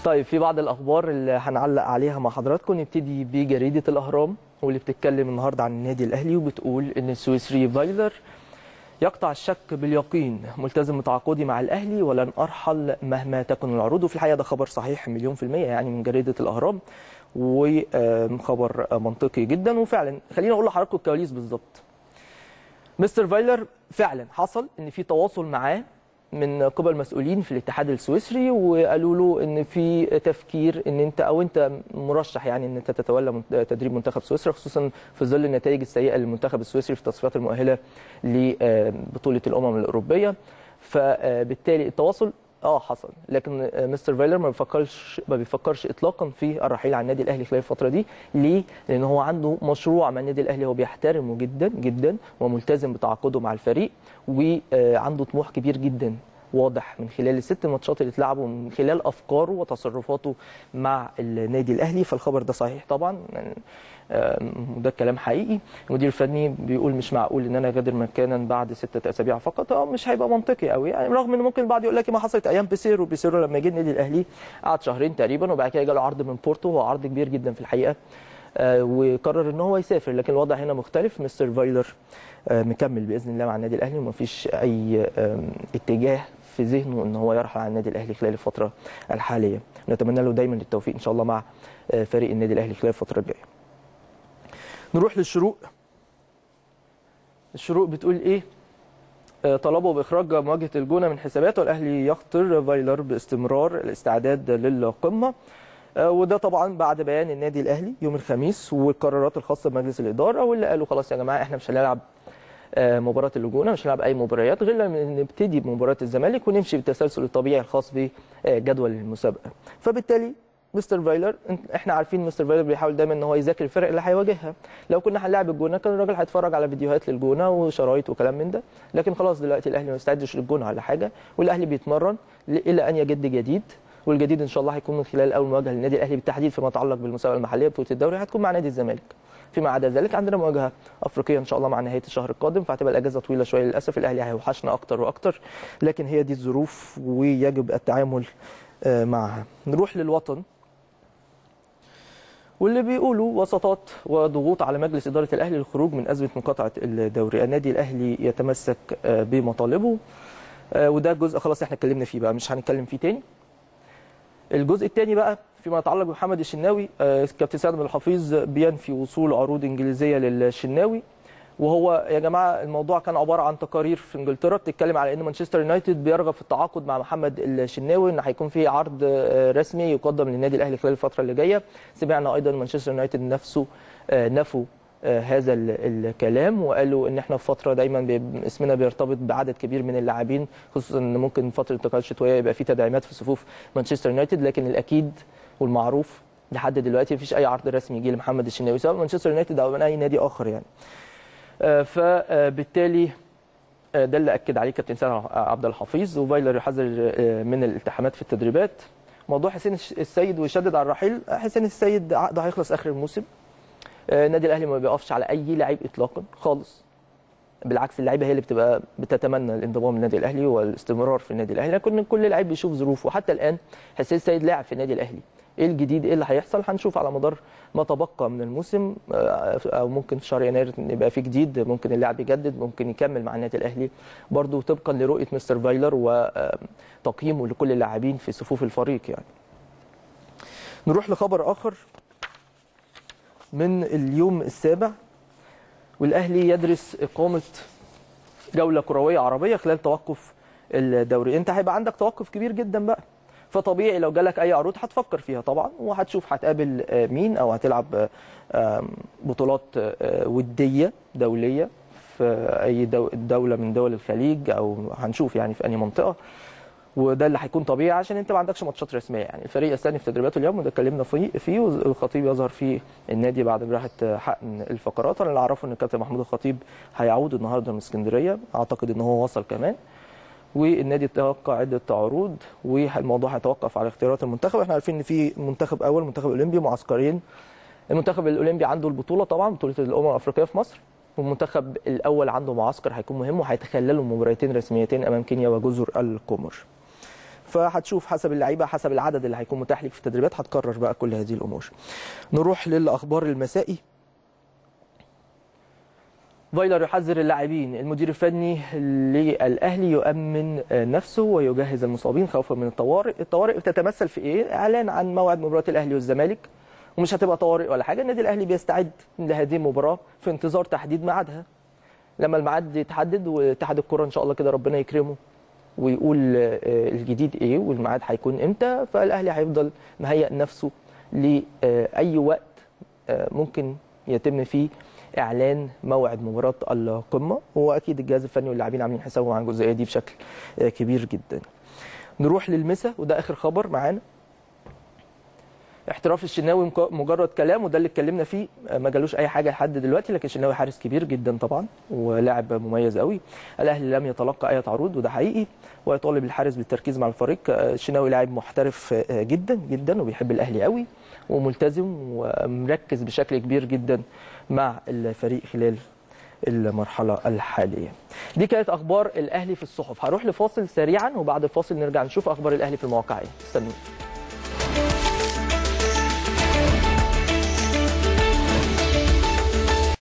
طيب في بعض الاخبار اللي هنعلق عليها مع حضراتكم نبتدي بجريده الاهرام واللي بتتكلم النهارده عن النادي الاهلي وبتقول ان السويسري فايلر يقطع الشك باليقين ملتزم بتعاقدي مع الاهلي ولن ارحل مهما تكن العروض وفي الحقيقه ده خبر صحيح مليون في الميه يعني من جريده الاهرام وخبر منطقي جدا وفعلا خليني اقول لحضراتكم الكواليس بالظبط مستر فايلر فعلا حصل ان في تواصل معاه من قبل مسؤولين في الاتحاد السويسري وقالوا له ان في تفكير ان انت او انت مرشح يعني ان انت تتولى تدريب منتخب سويسرا خصوصا في ظل النتائج السيئه للمنتخب السويسري في التصفيات المؤهله لبطوله الامم الاوروبيه فبالتالي التواصل اه حصل لكن مستر فايلر ما بيفكرش ما بيفكرش اطلاقا في الرحيل عن النادي الاهلي خلال الفتره دي ليه لان هو عنده مشروع مع النادي الاهلي هو بيحترمه جدا جدا وملتزم بتعاقده مع الفريق وعنده طموح كبير جدا واضح من خلال الست ماتشات اللي اتلعبوا من خلال افكاره وتصرفاته مع النادي الاهلي فالخبر ده صحيح طبعا وده كلام حقيقي المدير الفني بيقول مش معقول ان انا اغادر مكانا بعد ستة اسابيع فقط اه مش هيبقى منطقي قوي يعني رغم ان ممكن البعض يقول لك ما حصلت ايام بيسيرو بيسيرو لما جه النادي الاهلي قعد شهرين تقريبا وبعد كده جاله عرض من بورتو هو عرض كبير جدا في الحقيقه آه وقرر ان هو يسافر لكن الوضع هنا مختلف مستر فايلر آه مكمل باذن الله مع النادي الاهلي ومفيش اي اتجاه في ذهنه ان هو يرحل عن النادي الاهلي خلال الفتره الحاليه نتمنى له دايما التوفيق ان شاء الله مع فريق النادي الاهلي خلال الفتره الجايه نروح للشروق الشروق بتقول ايه طلبوا باخراج مواجهه الجونه من حساباته والاهلي يخطر فايلر باستمرار الاستعداد للقمه وده طبعا بعد بيان النادي الاهلي يوم الخميس والقرارات الخاصه بمجلس الاداره واللي قالوا خلاص يا جماعه احنا مش هنلعب مباراه اللجونه مش هنلعب اي مباريات غير لما نبتدي بمباراه الزمالك ونمشي بالتسلسل الطبيعي الخاص بجدول المسابقه فبالتالي مستر فايلر احنا عارفين مستر فايلر بيحاول دايما ان هو يذاكر الفرق اللي هيواجهها لو كنا هنلاعب الجونه كان الراجل هيتفرج على فيديوهات للجونه وشرايط وكلام من ده لكن خلاص دلوقتي الاهلي ما يستعدش للجونه على حاجه والاهلي بيتمرن الى ان يجد جديد والجديد ان شاء الله هيكون من خلال اول مواجهه للنادي الاهلي بالتحديد فيما يتعلق بالمسابقه المحليه بطوله الدوري هتكون مع نادي الزمالك فيما عدا ذلك عندنا مواجهه افريقيه ان شاء الله مع نهايه الشهر القادم فهتبقى الاجازه طويله شويه للاسف الاهلي هيوحشنا اكتر واكتر لكن هي دي الظروف ويجب التعامل معها نروح للوطن واللي بيقولوا وسطات وضغوط على مجلس اداره الاهلي للخروج من ازمه مقاطعه الدوري النادي الاهلي يتمسك بمطالبه وده جزء خلاص احنا اتكلمنا فيه بقى مش هنتكلم فيه تاني الجزء الثاني بقى فيما يتعلق بمحمد الشناوي كابتن سعد بن الحفيظ بينفي وصول عروض انجليزيه للشناوي وهو يا جماعه الموضوع كان عباره عن تقارير في انجلترا بتتكلم على ان مانشستر يونايتد بيرغب في التعاقد مع محمد الشناوي ان هيكون في عرض رسمي يقدم للنادي الاهلي خلال الفتره اللي جايه سمعنا ايضا مانشستر يونايتد نفسه نفوا هذا الكلام وقالوا ان احنا في فتره دايما اسمنا بيرتبط بعدد كبير من اللاعبين خصوصا ان ممكن فتره الانتقال الشتويه يبقى في تدعيمات في صفوف مانشستر يونايتد لكن الاكيد والمعروف لحد دلوقتي مفيش اي عرض رسمي يجي لمحمد الشناوي سواء مانشستر يونايتد او من اي نادي اخر يعني فبالتالي ده اللي اكد عليه كابتن سامح عبد الحفيظ وفايلر يحذر من الالتحامات في التدريبات موضوع حسين السيد ويشدد على الرحيل حسين السيد عقده هيخلص اخر الموسم النادي الاهلي ما بيقفش على اي لعيب اطلاقا خالص بالعكس اللعيبه هي اللي بتبقى بتتمنى الانضمام للنادي الاهلي والاستمرار في النادي الاهلي لكن كل لعيب بيشوف ظروفه وحتى الان حسين السيد لاعب في النادي الاهلي ايه الجديد ايه اللي هيحصل هنشوف على مدار ما تبقى من الموسم او ممكن في شهر يناير يبقى في جديد ممكن اللاعب يجدد ممكن يكمل مع النادي الاهلي برضو طبقا لرؤيه مستر فايلر وتقييمه لكل اللاعبين في صفوف الفريق يعني نروح لخبر اخر من اليوم السابع والاهلي يدرس اقامه جوله كرويه عربيه خلال توقف الدوري انت هيبقى عندك توقف كبير جدا بقى فطبيعي لو جالك اي عروض هتفكر فيها طبعا وهتشوف هتقابل مين او هتلعب بطولات وديه دوليه في اي دوله من دول الخليج او هنشوف يعني في اي منطقه وده اللي هيكون طبيعي عشان انت ما عندكش ماتشات رسميه يعني الفريق يستأنف تدريباته اليوم وده اتكلمنا فيه فيه والخطيب يظهر في النادي بعد جراحه حقن الفقرات انا اللي اعرفه ان الكابتن محمود الخطيب هيعود النهارده من اسكندريه اعتقد ان هو وصل كمان والنادي توقع عده عروض والموضوع هيتوقف على اختيارات المنتخب احنا عارفين ان في منتخب اول منتخب اولمبي معسكرين المنتخب الاولمبي عنده البطوله طبعا بطوله الامم الافريقيه في مصر والمنتخب الاول عنده معسكر هيكون مهم وهيتخللوا مباراتين رسميتين امام كينيا وجزر القمر فهتشوف حسب اللعيبه حسب العدد اللي هيكون متاح ليك في التدريبات هتكرر بقى كل هذه الامور نروح للاخبار المسائي فايلر يحذر اللاعبين المدير الفني للاهلي يؤمن نفسه ويجهز المصابين خوفا من الطوارئ الطوارئ بتتمثل في ايه اعلان عن موعد مباراه الاهلي والزمالك ومش هتبقى طوارئ ولا حاجه النادي الاهلي بيستعد لهذه المباراه في انتظار تحديد ميعادها لما الميعاد يتحدد واتحاد الكره ان شاء الله كده ربنا يكرمه ويقول الجديد ايه والميعاد هيكون امتى فالاهلي هيفضل مهيئ نفسه لاي وقت ممكن يتم فيه اعلان موعد مباراه القمه واكيد الجهاز الفني واللاعبين عاملين حسابهم عن الجزئيه دي بشكل كبير جدا نروح للمسا وده اخر خبر معانا احتراف الشناوي مجرد كلام وده اللي اتكلمنا فيه ما جالوش اي حاجه لحد دلوقتي لكن الشناوي حارس كبير جدا طبعا ولاعب مميز قوي الاهلي لم يتلقى اي عروض وده حقيقي ويطالب الحارس بالتركيز مع الفريق الشناوي لاعب محترف جدا جدا وبيحب الاهلي قوي وملتزم ومركز بشكل كبير جدا مع الفريق خلال المرحلة الحالية دي كانت أخبار الأهلي في الصحف هروح لفاصل سريعا وبعد الفاصل نرجع نشوف أخبار الأهلي في المواقع إيه استنوا